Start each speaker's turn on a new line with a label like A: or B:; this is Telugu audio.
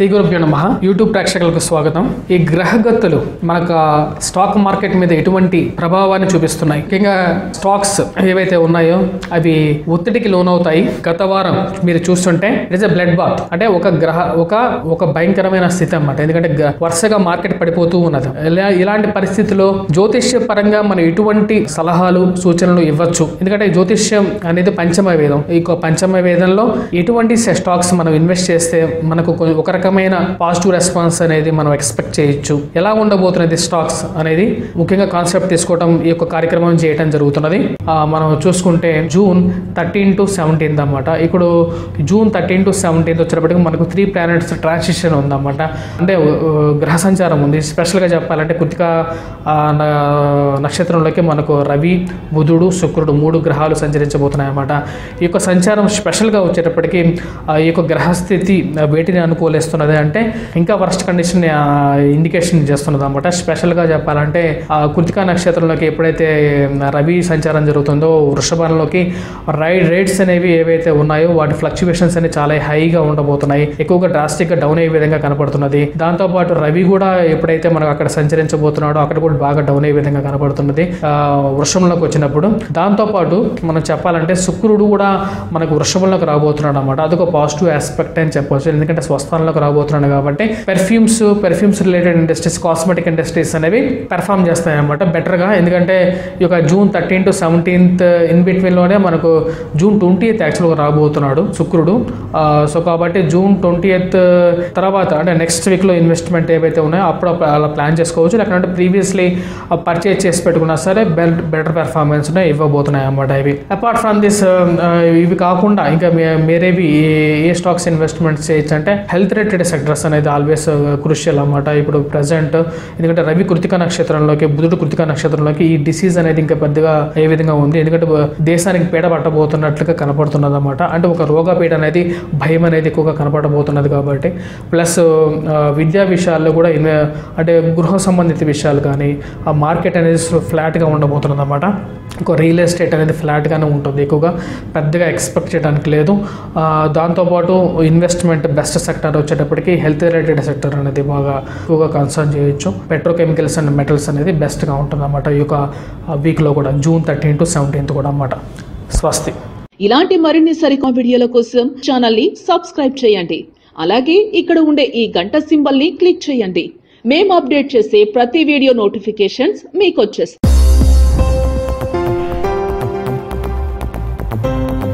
A: శ్రీ గురుభ్యో నమ యూట్యూబ్ ప్రేక్షకులకు స్వాగతం ఈ గ్రహగతులు మనకు ఆ స్టాక్ మార్కెట్ మీద ఎటువంటి ప్రభావాన్ని చూపిస్తున్నాయి ముఖ్యంగా స్టాక్స్ ఏవైతే ఉన్నాయో అవి ఒత్తిడికి లోనవుతాయి గత వారం మీరు చూస్తుంటే it is a blood bath అంటే ఒక గ్రహ ఒక ఒక భయంకరమైన స్థితి అన్నమాట ఎందుకంటే గ- వరుసగా మార్కెట్ పడిపోతూ ఉన్నది ఇలా- ఇలాంటి పరిస్థితిలో జ్యోతిష్య పరంగా మనం ఎటువంటి సలహాలు సూచనలు ఇవ్వచ్చు ఎందుకంటే ఈ జ్యోతిష్యం అనేది పంచమ వేదం ఈ యొక్క పంచమ వేదంలో ఎటువంటి స్టాక్స్ మనం ఇన్వెస్ట్ చేస్తే మనకు కొ- ఒక రకమైన పాజిటివ్ రెస్పాన్స్ అనేది మనం ఎక్స్పెక్ట్ చేయొచ్చు ఎలా ఉండబోతున్నది స్టాక్స్ అనేది ముఖ్యంగా కాన్సెప్ట్ తీసుకోవడం ఈ యొక్క కార్యక్రమం చేయడం జరుగుతున్నది ఆ, మనం చూసుకుంటే జూన్ థర్టీన్ టు సెవెంటీన్త్ అనమాట ఇప్పుడు జూన్ థర్టీన్ టు సెవెంటీన్త్ వచ్చేటప్పటికి మనకు త్రీ ప్లానెట్స్ ట్రాన్సిషన్ ఉందన్నమాట అంటే ఉ, ఉ, గ్రహ సంచారం ఉంది స్పెషల్గా చెప్పాలంటే కృతిక ఆ, న- నక్షత్రంలోకి మనకు రవి బుధుడు శుక్రుడు మూడు గ్రహాలు సంచరించబోతున్నాయి అన్నమాట ఈ యొక్క సంచారం స్పెషల్గా వచ్చేటప్పటికి ఆ, ఈ యొక్క గ్రహస్థితి ఆ, వేటిని అనుకూలిస్తున్నది అంటే ఇంకా వర్స్ట్ కండిషన్ ఇండికేషన్ చేస్తున్నది అనమాట స్పెషల్గా చెప్పాలంటే ఆ కృతికా నక్షత్రంలోకి ఎప్పుడైతే రవి సంచారం జరుగుతుందో వృషభంలోకి రైడ్ రేట్స్ అనేవి ఏవైతే ఉన్నాయో వాటి ఫ్లక్చువేషన్స్ అనేవి చాలా హైగా ఉండబోతున్నాయి ఎక్కువగా డ్రాస్టిక్గా డౌన్ అయ్యే విధంగా కనపడుతున్నది దాంతోపాటు రవి కూడా ఎప్పుడైతే మనకు అక్కడ సంచరించబోతున్నాడో అక్కడ కూడా బాగా డౌన్ అయ్యే విధంగా కనపడుతున్నది ఆ, వృషభంలోకి వచ్చినప్పుడు దాంతోపాటు మనం చెప్పాలంటే శుక్రుడు కూడా మనకు వృషభంలోకి రాబోతున్నాడు అనమాట అదొక పాజిటివ్ ఆస్పెక్ట్ అని చెప్పవచ్చు ఎందుకంటే స్వస్థానంలోకి రాబోతున్నాడు కాబట్టి perfumes perfumes related industries cosmetic industries అనేవి పెర్ఫామ్ చేస్తాయి అనమాట బెటర్గా ఎందుకంటే ఈ యొక్క June thirteen to seventeenth in బిట్వీన్లోనే మనకు జూన్ ట్వంటీ ఎయిత్ యాక్చువల్గా రాబోతున్నాడు శుక్రుడు ఆ, సో కాబట్టి జూన్ ట్వంటీ ఎయిత్ తర్వాత అంటే నెక్స్ట్ వీక్లో ఇన్వెస్ట్మెంట్ ఏవైతే ఉన్నాయో అప్పుడు అప్పుడు అలా ప్లాన్ చేసుకోవచ్చు లేకపోతే ప్రీవియస్లీ పర్చేజ్ చేసి పెట్టుకున్నా సరే బెటర్ పెర్ఫార్మెన్స్ ఇవ్వబోతున్నాయి అన్నమాట ఇవి అపార్ట్ ఫ్రమ్ దిస్ ఇవి కాకుండా ఇంకా మే- వేరేవి ఏ- ఏ స్టాక్స్ ఇన్వెస్ట్మెంట్ చేయొచ్చు అంటే హెల్త్ రిలేటెడ్ సెక్టర్స్ అనేది ఆల్వేస్ క్రూషియల్ అన్నమాట ఇప్పుడు ప్రజెంట్ ఎందుకంటే రవి కృతిక నక్షత్రంలోకి బుధుడు కృతిక నక్షత్రంలోకి ఈ డిసీజ్ అనేది ఇంకా పెద్దగా ఏ విధంగా ఉంది ఎందుకంటే దేశానికి పీడ పట్టబోతున్నట్లుగా కనపడుతున్నది అనమాట అంటే ఒక రోగపీడ అనేది భయం అనేది ఎక్కువగా కనపడబోతున్నది కాబట్టి ప్లస్ విద్యా విషయాల్లో కూడా ఇన్- అంటే గృహ సంబంధిత విషయాలు కానీ ఆ మార్కెట్ అనేది ఫ్లాట్గా ఉండబోతున్నది అనమాట ఇంకో రియల్ ఎస్టేట్ అనేది ఫ్లాట్గానే ఉంటుంది ఎక్కువగా పెద్దగా ఎక్స్పెక్ట్ చేయడానికి లేదు ఆ, దాంతోపాటు ఇన్వెస్ట్మెంట్ బెస్ట్ సెక్టర్ వచ్చేటప్పటికి హెల్త్ రిలేటెడ్ సెక్టర్ అనేది బాగా ఎక్కువగా కన్సర్న్ చేయొచ్చు పెట్రోకెమికల్స్ అండ్ మెటల్స్ అనేది బెస్ట్గా ఉంటుంది అన్నమాట ఈ యొక్క వీక్లో కూడా జూన్ థర్టీన్ టు సెవెంటీన్త్ కూడా అన్నమాట స్వస్తి
B: ఇలాంటి మరిన్ని సరికొత్త వీడియోల కోసం ఛానల్ ని సబ్స్క్రైబ్ చేయండి అలాగే ఇక్కడ ఉండే ఈ గంట సింబల్ ని క్లిక్ చేయండి మేము అప్డేట్ చేసే ప్రతి వీడియో నోటిఫికేషన్స్ మీకు వచ్చేస్తాయి